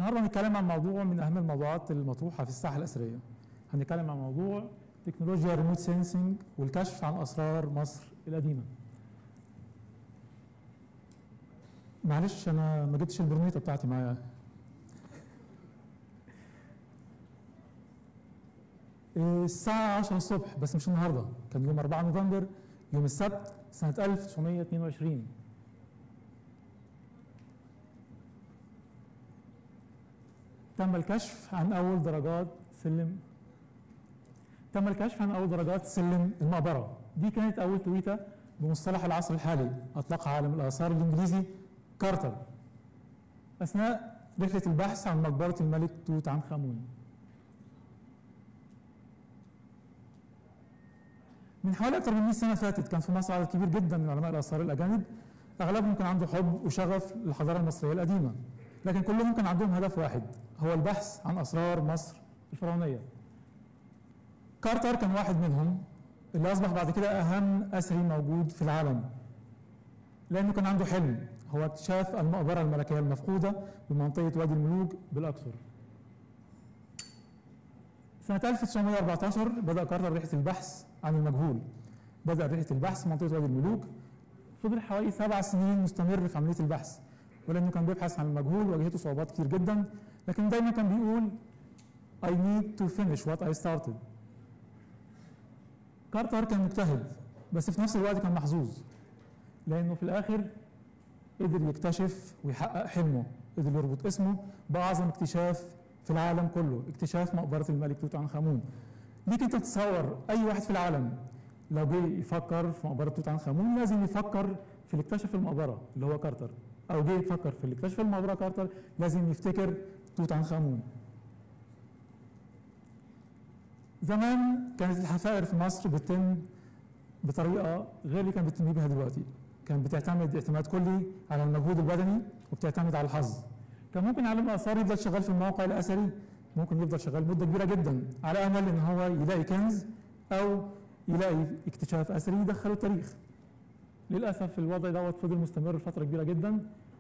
النهارده هنتكلم عن موضوع من اهم الموضوعات المطروحه في الساحه الاثريه. هنتكلم عن موضوع تكنولوجيا ريموت سينسينج والكشف عن اسرار مصر القديمه. معلش انا ما جبتش البرنيطه بتاعتي معايا. الساعة 10 الصبح بس مش النهارده، كان يوم 4 نوفمبر يوم السبت سنة 1922 تم الكشف عن أول درجات سلم تم الكشف عن أول درجات سلم المقبرة دي كانت أول تويتة بمصطلح العصر الحالي أطلقها عالم الآثار الإنجليزي كارتر أثناء رحلة البحث عن مقبرة الملك توت عنخ آمون من حوالي أكثر من 100 سنة فاتت كان في مصر عدد كبير جدا من علماء الآثار الأجانب أغلبهم كان عنده حب وشغف للحضارة المصرية القديمة لكن كلهم كان عندهم هدف واحد هو البحث عن أسرار مصر الفرعونية كارتر كان واحد منهم اللي أصبح بعد كده أهم أثري موجود في العالم لأنه كان عنده حلم هو اكتشاف المقبرة الملكية المفقودة بمنطقة وادي الملوك بالأقصر سنة 1914 بدأ كارتر رحلة البحث عن المجهول بدأ رحلة البحث في منطقة وادي الملوك فضل حوالي سبع سنين مستمر في عملية البحث ولأنه كان بيبحث عن المجهول واجهته صعوبات كتير جدا لكن دايما كان بيقول I need to finish what I started كارتر كان مجتهد بس في نفس الوقت كان محظوظ لأنه في الآخر قدر يكتشف ويحقق حلمه قدر يربط اسمه بأعظم اكتشاف في العالم كله اكتشاف مقبرة الملك توت عنخ آمون ليك انت تتصور اي واحد في العالم لو جه يفكر في مقبرة توت عنخ آمون لازم يفكر في اللي اكتشف المقبرة اللي هو كارتر او جه يفكر في اللي اكتشف المقبرة كارتر لازم يفتكر توت عنخ آمون زمان كانت الحفائر في مصر بتتم بطريقة غير اللي كانت بتتم بيها دلوقتي كانت بتعتمد اعتماد كلي على المجهود البدني وبتعتمد على الحظ كان ممكن عالم الاثار يفضل شغال في الموقع الاثري ممكن يفضل شغال مده كبيره جدا على امل ان هو يلاقي كنز او يلاقي اكتشاف اثري يدخله التاريخ للاسف الوضع دوت فضل مستمر لفتره كبيره جدا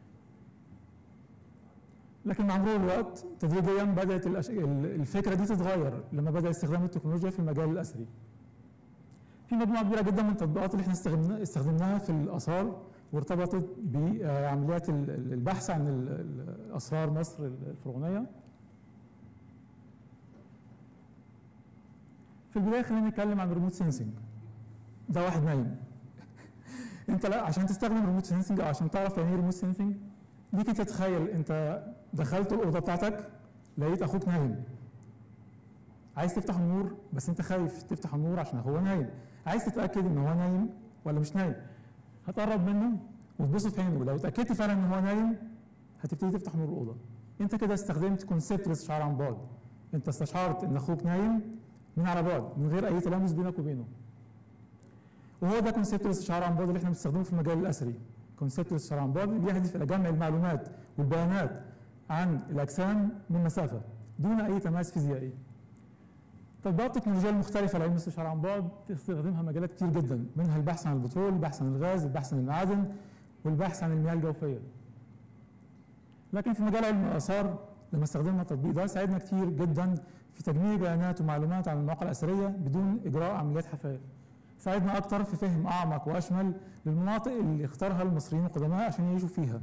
لكن مع مرور الوقت تدريجيا بدات الأش... الفكره دي تتغير لما بدا استخدام التكنولوجيا في المجال الاثري في مجموعه كبيره جدا من التطبيقات اللي احنا استخدمنا استخدمناها في الاثار وارتبطت بعمليات البحث عن اسرار مصر الفرعونيه في البدايه خلينا نتكلم عن الريموت سينسنج ده واحد نايم انت لا عشان تستخدم الريموت سينسنج او عشان تعرف يعني ايه ريموت سينسنج ليك انت تتخيل انت دخلت الاوضه بتاعتك لقيت اخوك نايم عايز تفتح النور بس انت خايف تفتح النور عشان هو نايم عايز تتاكد ان هو نايم ولا مش نايم هتقرب منه وتبص في عينه لو اتاكدت فعلا ان هو نايم هتبتدي تفتح نور الاوضه انت كده استخدمت كونسيبت الاستشعار عن بعد انت استشعرت ان اخوك نايم من على بعد من غير اي تلامس بينك وبينه وهو ده كونسيبت الاستشعار عن بعد اللي احنا بنستخدمه في المجال الاثري كونسيبت الاستشعار عن بعد بيهدف الى جمع المعلومات والبيانات عن الاجسام من مسافه دون اي تماس فيزيائي تطبيقات التكنولوجيا المختلفة لعلم الاستشعار عن بعد تستخدمها مجالات كتير جدا منها البحث عن البترول، البحث عن الغاز، البحث عن المعادن والبحث عن المياه الجوفية. لكن في مجال علم الآثار لما استخدمنا التطبيق ده ساعدنا كتير جدا في تجميع بيانات ومعلومات عن المواقع الأثرية بدون إجراء عمليات حفائر. ساعدنا أكتر في فهم أعمق وأشمل للمناطق اللي اختارها المصريين القدماء عشان يعيشوا فيها.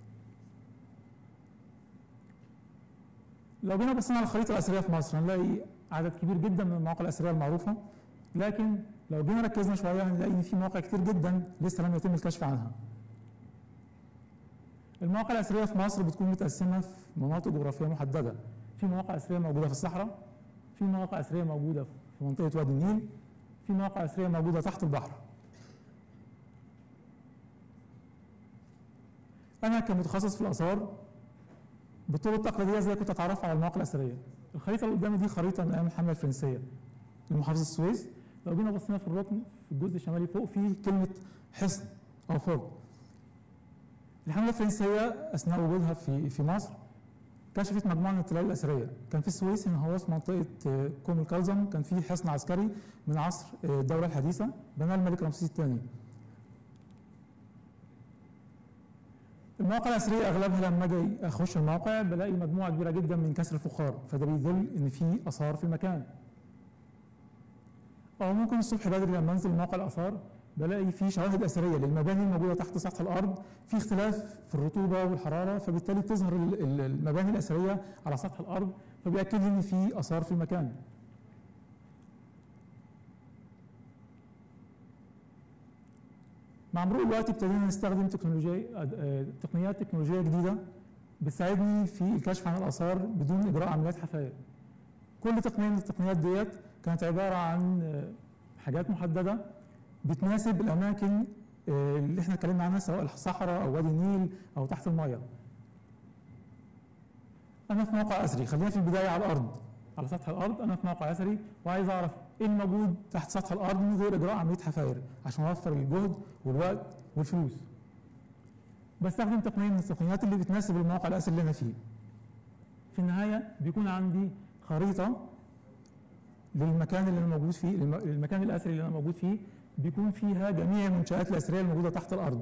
لو جينا بصينا على الخريطة الأثرية في مصر هنلاقي عدد كبير جدا من المواقع الاثريه المعروفه لكن لو جينا ركزنا شويه هنلاقي ان في مواقع كتير جدا لسه لم يتم الكشف عنها. المواقع الاثريه في مصر بتكون متقسمه في مناطق جغرافيه محدده. في مواقع اثريه موجوده في الصحراء، في مواقع اثريه موجوده في منطقه وادي النيل، في مواقع اثريه موجوده تحت البحر. انا كمتخصص في الاثار بالطرق التقليديه زي كنت اتعرف على المواقع الاثريه. الخريطه اللي قدامي دي خريطه من ايام الحمله الفرنسيه لمحافظه السويس لو جينا بصينا في الركن في الجزء الشمالي فوق في كلمه حصن او فوق الحمله الفرنسيه اثناء وجودها في في مصر كشفت مجموعه من التلال الاثريه كان في السويس هنا هو في منطقه كوم الكلزم كان في حصن عسكري من عصر الدوله الحديثه بناه الملك رمسيس الثاني المواقع الاثريه اغلبها لما اجي اخش الموقع بلاقي مجموعه كبيره جدا من كسر الفخار فده بيدل ان في اثار في المكان او ممكن الصبح بدري لما انزل موقع الاثار بلاقي في شواهد اثريه للمباني الموجوده تحت سطح الارض في اختلاف في الرطوبه والحراره فبالتالي بتظهر ال- ال- المباني الاثريه على سطح الارض فبياكد لي ان في اثار في المكان مع مرور الوقت ابتدينا نستخدم تكنولوجيا آه، تقنيات تكنولوجيه جديده بتساعدني في الكشف عن الاثار بدون اجراء عمليات حفاير كل تقنيه من التقنيات ديت كانت عباره عن آه، حاجات محدده بتناسب الاماكن آه، اللي احنا اتكلمنا عنها سواء الصحراء او وادي النيل او تحت الميه انا في موقع اثري خلينا في البدايه على الارض على سطح الارض انا في موقع اثري وعايز اعرف ايه الموجود تحت سطح الارض من غير اجراء عمليه حفاير عشان اوفر الجهد والوقت والفلوس بستخدم تقنيه من التقنيات اللي بتناسب الموقع الاثري اللي انا فيه في النهايه بيكون عندي خريطه للمكان اللي انا موجود فيه للم- للمكان الاثري اللي انا موجود فيه بيكون فيها جميع المنشآت الأثرية الموجودة تحت الأرض.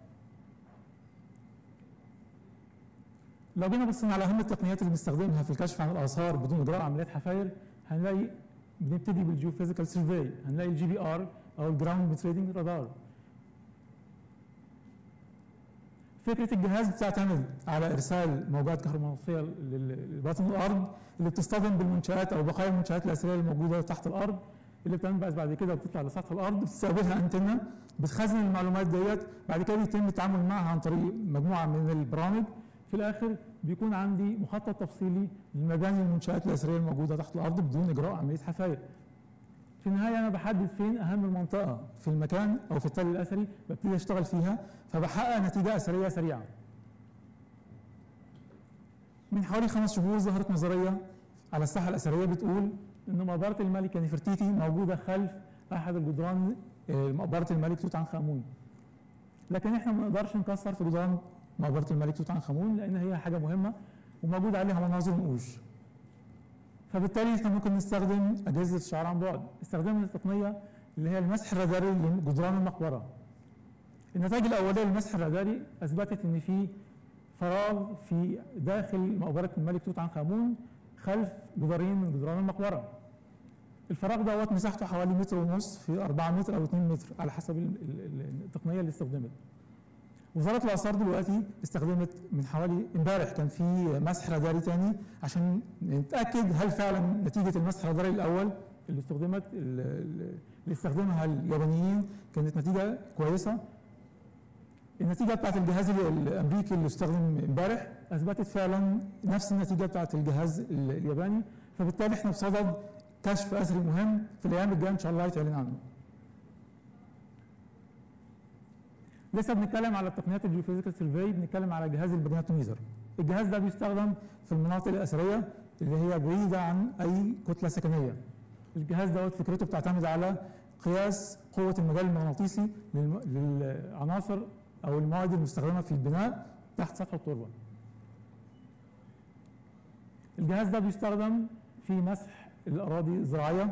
لو جينا بصينا على أهم التقنيات اللي بنستخدمها في الكشف عن الآثار بدون إجراء عمليات حفاير هنلاقي بنبتدي بالجيوفيزيكال سيرفي هنلاقي الجي بي ار أو الجراوند بتريدنج رادار. فكرة الجهاز بتعتمد على إرسال موجات كهرومغناطيسية لل- لباطن الأرض اللي بتصطدم بالمنشآت أو بقايا المنشآت الأثرية الموجودة تحت الأرض اللي بتنبعث بعد كده وبتطلع لسطح الارض بتستقبلها انتنه بتخزن المعلومات ديت بعد كده بيتم التعامل معها عن طريق مجموعه من البرامج في الاخر بيكون عندي مخطط تفصيلي لمباني المنشات الاثريه الموجوده تحت الارض بدون اجراء عمليه حفاير. في النهايه انا بحدد فين اهم المنطقه في المكان او في التل الاثري ببتدي اشتغل فيها فبحقق نتيجه اثريه سريعه. من حوالي خمس شهور ظهرت نظريه على الساحه الاثريه بتقول ان مقبره الملك نفرتيتي موجوده خلف احد الجدران آه، مقبره الملك توت عنخ امون لكن احنا ما نقدرش نكسر في جدران مقبره الملك توت عنخ امون لان هي حاجه مهمه وموجود عليها مناظر نقوش فبالتالي احنا ممكن نستخدم اجهزه الشعر عن بعد استخدمنا التقنيه اللي هي المسح الراداري لجدران المقبره النتائج الاوليه للمسح الراداري اثبتت ان في فراغ في داخل مقبره الملك توت عنخ امون خلف جدارين من جدران المقبره الفراغ دوت مساحته حوالي متر ونص في 4 متر او 2 متر على حسب ال- ال- ال- التقنيه اللي استخدمت وزاره الاثار دلوقتي استخدمت من حوالي امبارح كان في مسح راداري تاني عشان نتاكد هل فعلا نتيجه المسح الراداري الاول اللي استخدمت ال- ال- اللي استخدمها اليابانيين كانت نتيجه كويسه النتيجه بتاعت الجهاز ال- الامريكي اللي استخدم امبارح اثبتت فعلا نفس النتيجه بتاعت الجهاز ال- الياباني فبالتالي احنا بصدد كشف اثري مهم في الايام الجايه ان شاء الله يتعلن عنه. لسه بنتكلم على تقنيات الجيوفيزيكال سيرفي بنتكلم على جهاز البريناتوميزر. الجهاز ده بيستخدم في المناطق الاثريه اللي هي بعيده عن اي كتله سكنيه. الجهاز دوت فكرته بتعتمد على قياس قوه المجال المغناطيسي للم- للعناصر او المواد المستخدمه في البناء تحت سطح التربه. الجهاز ده بيستخدم في مسح الاراضي الزراعيه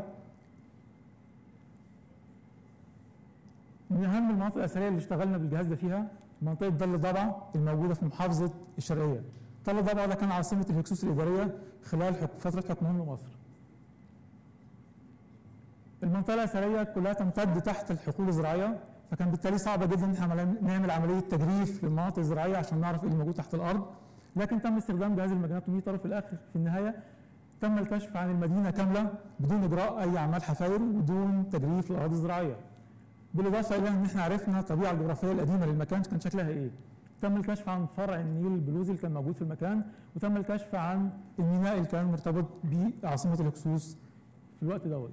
من اهم المناطق الاثريه اللي اشتغلنا بالجهاز ده فيها منطقه تل ضبع الموجوده في محافظه الشرقيه. تل ضبع ده كان عاصمه الهكسوس الاداريه خلال حك- فتره حكمهم لمصر. المنطقه الاثريه كلها تمتد تحت الحقول الزراعيه فكان بالتالي صعب جدا ان احنا عمل- نعمل عمليه تجريف للمناطق الزراعيه عشان نعرف ايه اللي موجود تحت الارض لكن تم استخدام جهاز الماجنتوميتر في الاخر في النهايه تم الكشف عن المدينه كامله بدون اجراء اي اعمال حفاير وبدون تجريف للاراضي الزراعيه. بالاضافه الى ان احنا عرفنا الطبيعه الجغرافيه القديمه للمكان كان شكلها ايه. تم الكشف عن فرع النيل البلوزي اللي كان موجود في المكان وتم الكشف عن الميناء اللي كان مرتبط بعاصمه الهكسوس في الوقت دوت.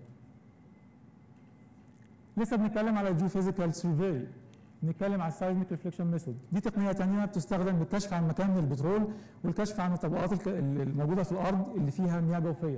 لسه بنتكلم على الجيوفيزيكال سيرفي بنتكلم على السايزميك ريفليكشن ميثود دي تقنيه ثانيه بتستخدم للكشف عن مكان من البترول والكشف عن الطبقات الك- الموجوده في الارض اللي فيها مياه جوفيه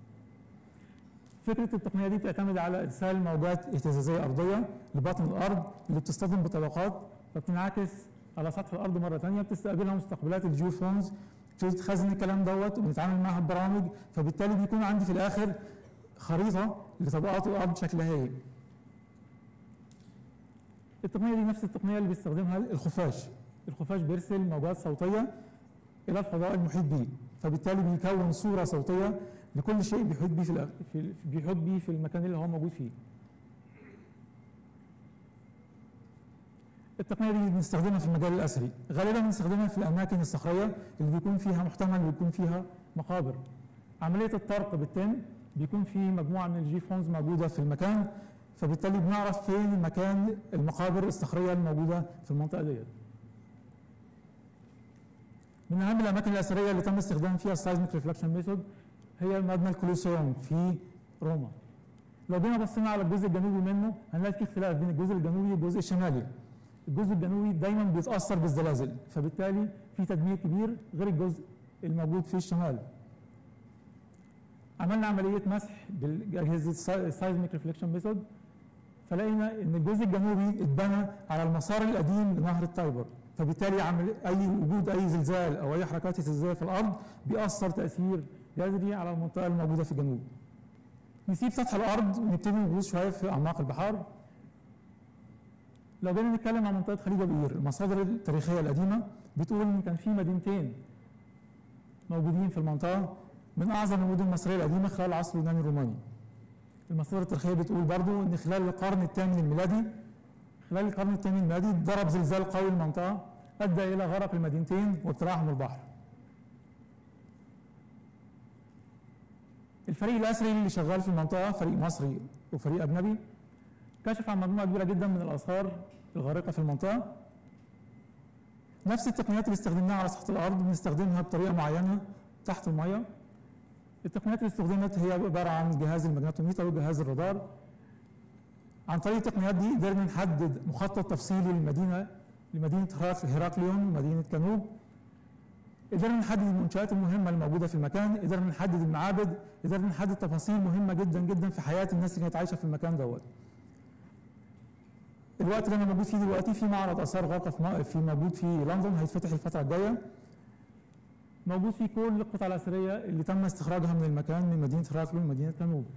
فكره التقنيه دي بتعتمد على ارسال موجات اهتزازيه ارضيه لبطن الارض اللي بتصطدم بطبقات فبتنعكس على سطح الارض مره ثانيه بتستقبلها مستقبلات الجيوفونز بتبتدي تخزن الكلام دوت وبنتعامل معها ببرامج فبالتالي بيكون عندي في الاخر خريطه لطبقات الارض شكلها ايه التقنيه دي نفس التقنيه اللي بيستخدمها الخفاش الخفاش بيرسل موجات صوتيه الى الفضاء المحيط به فبالتالي بيكون صوره صوتيه لكل شيء بيحيط بيه في, الأ- في بيحيط بيه في المكان اللي هو موجود فيه التقنيه دي بنستخدمها في المجال الاثري غالبا بنستخدمها في الاماكن الصخريه اللي بيكون فيها محتمل ويكون فيها مقابر عمليه الطرق بالتم بيكون في مجموعه من الجي فونز موجوده في المكان فبالتالي بنعرف فين مكان المقابر الصخريه الموجوده في المنطقه ديت من اهم الاماكن الاثريه اللي تم استخدام فيها السايزميك ريفلكشن ميثود هي مبنى الكولوسيوم في روما لو جينا بصينا على الجزء الجنوبي منه هنلاقي في اختلاف بين الجزء الجنوبي والجزء الشمالي الجزء الجنوبي دايما بيتاثر بالزلازل فبالتالي في تدمير كبير غير الجزء الموجود في الشمال عملنا عمليه مسح باجهزه السايزميك ريفلكشن ميثود فلقينا ان الجزء الجنوبي اتبنى على المسار القديم لنهر التايبر فبالتالي عمل اي وجود اي زلزال او اي حركات اهتزازيه في الارض بيأثر تاثير جذري على المنطقه الموجوده في الجنوب. نسيب سطح الارض ونبتدي نغوص شويه في اعماق البحار. لو جينا نتكلم عن منطقه خليج ابو قير المصادر التاريخيه القديمه بتقول ان كان في مدينتين موجودين في المنطقه من اعظم المدن المصريه القديمه خلال العصر اليوناني الروماني. المصادر التاريخيه بتقول برضو ان خلال القرن الثامن الميلادي خلال القرن الثامن الميلادي ضرب زلزال قوي المنطقه ادى الى غرق المدينتين وابتلاعهم البحر. الفريق الاثري اللي شغال في المنطقه فريق مصري وفريق اجنبي كشف عن مجموعه كبيره جدا من الاثار الغارقه في المنطقه نفس التقنيات اللي استخدمناها على سطح الارض بنستخدمها بطريقه معينه تحت الميه التقنيات اللي استخدمت هي عباره عن جهاز الماجنتوميتر وجهاز الرادار عن طريق التقنيات دي قدرنا نحدد مخطط تفصيلي للمدينه لمدينه هيراكليون ومدينه كانوب قدرنا نحدد المنشآت المهمة الموجودة في المكان، قدرنا نحدد المعابد، قدرنا نحدد تفاصيل مهمة جدا جدا في حياة الناس اللي كانت عايشة في المكان دوت. الوقت اللي أنا موجود فيه دلوقتي في معرض آثار غارقة في م- في موجود في لندن هيتفتح الفترة الجاية. موجود فيه كل القطع الأثرية اللي تم استخراجها من المكان من مدينة هيراكليون ومدينة كانوب.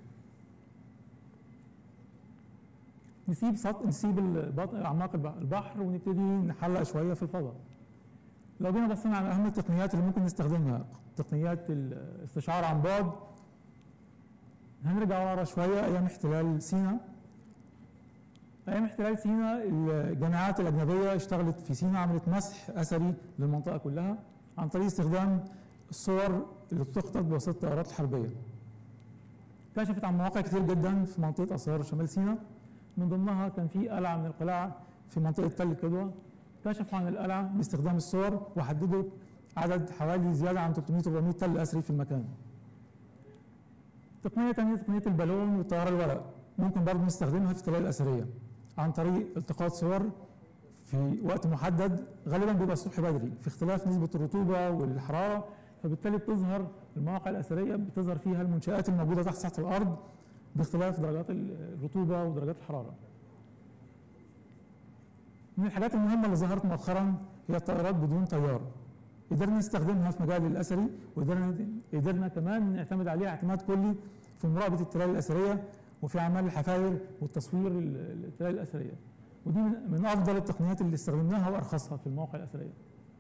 نسيب سط... نسيب البط... اعماق الب- البحر ونبتدي نحلق شويه في الفضاء. لو جينا بصينا على اهم التقنيات اللي ممكن نستخدمها تقنيات الاستشعار عن بعد هنرجع ورا شويه ايام احتلال سيناء ايام احتلال سيناء الجامعات الاجنبيه اشتغلت في سيناء عملت مسح اثري للمنطقه كلها عن طريق استخدام الصور اللي بتخطط بواسطه الطيارات الحربيه كشفت عن مواقع كتير جدا في منطقه اثار شمال سيناء من ضمنها كان في قلعه من القلاع في منطقه تل كدوه كشفوا عن القلعه باستخدام الصور وحددوا عدد حوالي زياده عن 300 400 تل اثري في المكان. تقنيه ثانيه تقنيه البالون والطياره الورق ممكن برضه نستخدمها في التلاقي الاثريه عن طريق التقاط صور في وقت محدد غالبا بيبقى الصبح بدري في اختلاف نسبه الرطوبه والحراره فبالتالي بتظهر المواقع الاثريه بتظهر فيها المنشات الموجوده تحت سطح الارض باختلاف درجات الرطوبه ودرجات الحراره. من الحاجات المهمة اللي ظهرت مؤخرا هي الطائرات بدون طيار. قدرنا نستخدمها في مجال الأثري وقدرنا قدرنا كمان نعتمد عليها اعتماد كلي في مراقبة التلال الأثرية وفي أعمال الحفاير والتصوير ال- التلال الأثرية. ودي من من أفضل التقنيات اللي استخدمناها وأرخصها في المواقع الأثرية.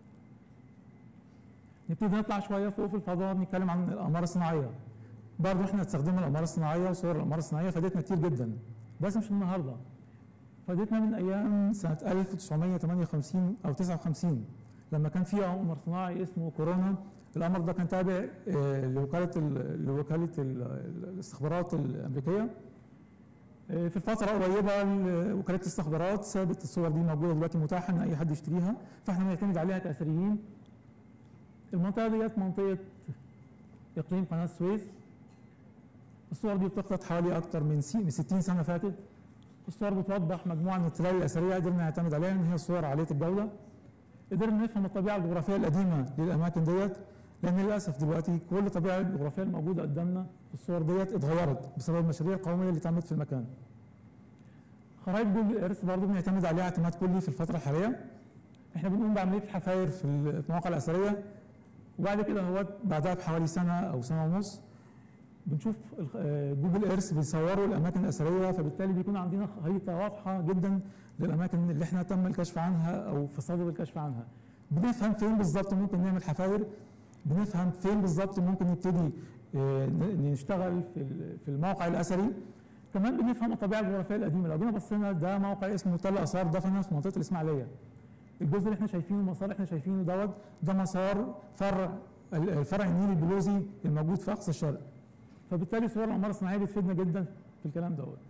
نبتدي نطلع شوية فوق في الفضاء نتكلم عن الأقمار الصناعية. برضه احنا استخدمنا الأقمار الصناعية وصور الأقمار الصناعية فادتنا كتير جدا. بس مش النهارده. فادتنا من ايام سنه 1958 او 59 لما كان في قمر صناعي اسمه كورونا القمر ده كان تابع آه، لوكاله ال- لوكاله ال- الاستخبارات الامريكيه آه، في الفتره قريبه ال- وكاله الاستخبارات سابت الصور دي موجوده دلوقتي متاحه ان اي حد يشتريها فاحنا بنعتمد عليها كاثريين المنطقه ديت منطقه اقليم قناه السويس الصور دي بتخطط حوالي اكثر من سي- من 60 سنه فاتت الصور بتوضح مجموعه من التلال الاثريه قدرنا نعتمد عليها ان هي صور عاليه الجوده قدرنا نفهم الطبيعه الجغرافيه القديمه للاماكن ديت لان للاسف دلوقتي كل الطبيعه الجغرافيه الموجوده قدامنا في الصور ديت اتغيرت بسبب المشاريع القوميه اللي اتعملت في المكان. خرائط جوجل ايرث برضه بنعتمد عليها اعتماد كلي في الفتره الحاليه. احنا بنقوم بعمليه الحفاير في ال- في المواقع الاثريه وبعد كده هو بعدها بحوالي سنه او سنه ونص بنشوف الخ- آه، جوجل ايرث بيصوروا الاماكن الاثريه فبالتالي بيكون عندنا خريطه واضحه جدا للاماكن اللي احنا تم الكشف عنها او في صدد الكشف عنها بنفهم فين بالظبط ممكن نعمل حفاير بنفهم فين بالظبط ممكن نبتدي آه، ن- نشتغل في ال- في الموقع الاثري كمان بنفهم الطبيعه الجغرافيه القديمه لو جينا بصينا ده موقع اسمه تل اثار دفنه في منطقه الاسماعيليه الجزء اللي احنا شايفينه المسار اللي احنا شايفينه دوت ده مسار فرع ال- الفرع النيلي البلوزي الموجود في اقصى الشرق فبالتالي صور العماره الصناعيه بتفيدنا جدا في الكلام دوت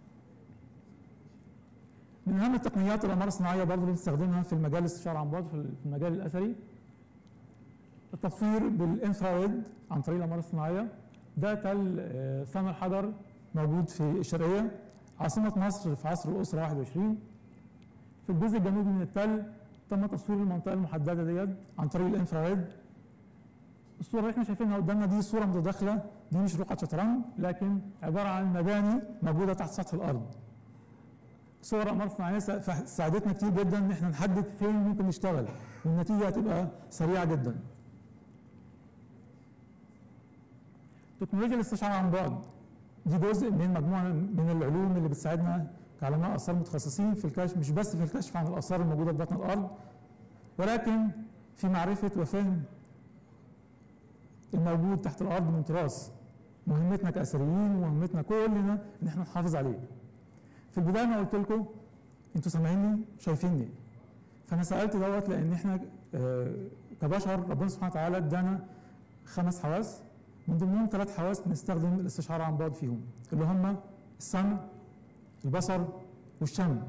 من اهم التقنيات العماره الصناعيه برضه اللي بنستخدمها في المجال الاستشاره عن بعد في المجال الاثري التصوير بالانفراريد عن طريق العماره الصناعيه ده تل آه، صنع الحجر موجود في الشرقيه عاصمه مصر في عصر الاسره 21 في الجزء الجنوبي من التل تم تصوير المنطقه المحدده ديت عن طريق الانفراريد الصوره اللي احنا شايفينها قدامنا دي صوره متداخله دي مش رقعه شطرنج لكن عباره عن مباني موجوده تحت سطح الارض صور الاقمار الصناعيه سا- ساعدتنا كتير جدا ان احنا نحدد فين ممكن نشتغل والنتيجه هتبقى سريعه جدا تكنولوجيا الاستشعار عن بعد دي جزء من مجموعه من العلوم اللي بتساعدنا كعلماء اثار متخصصين في الكشف مش بس في الكشف عن الاثار الموجوده في بطن الارض ولكن في معرفه وفهم الموجود تحت الارض من تراث مهمتنا كاثريين ومهمتنا كلنا ان احنا نحافظ عليه في البدايه انا قلت لكم انتوا سامعيني شايفيني فانا سالت دوت لان احنا آه، كبشر ربنا سبحانه وتعالى ادانا خمس حواس من ضمنهم ثلاث حواس بنستخدم الاستشعار عن بعد فيهم اللي هم السمع البصر والشم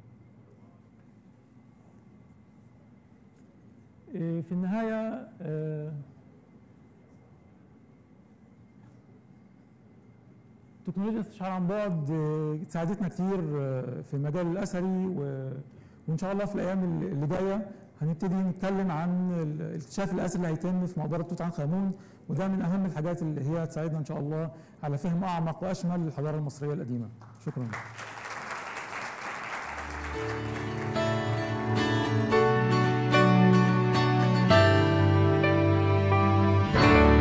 إيه، في النهايه آه، تكنولوجيا الاستشعار عن بعد آه، ساعدتنا كتير آه، في المجال الاثري و- وان شاء الله في الايام اللي اللي جايه هنبتدي نتكلم عن ال- الاكتشاف الاثري اللي هيتم في مقبره توت عنخ امون وده من اهم الحاجات اللي هي هتساعدنا ان شاء الله على فهم اعمق واشمل للحضاره المصريه القديمه شكرا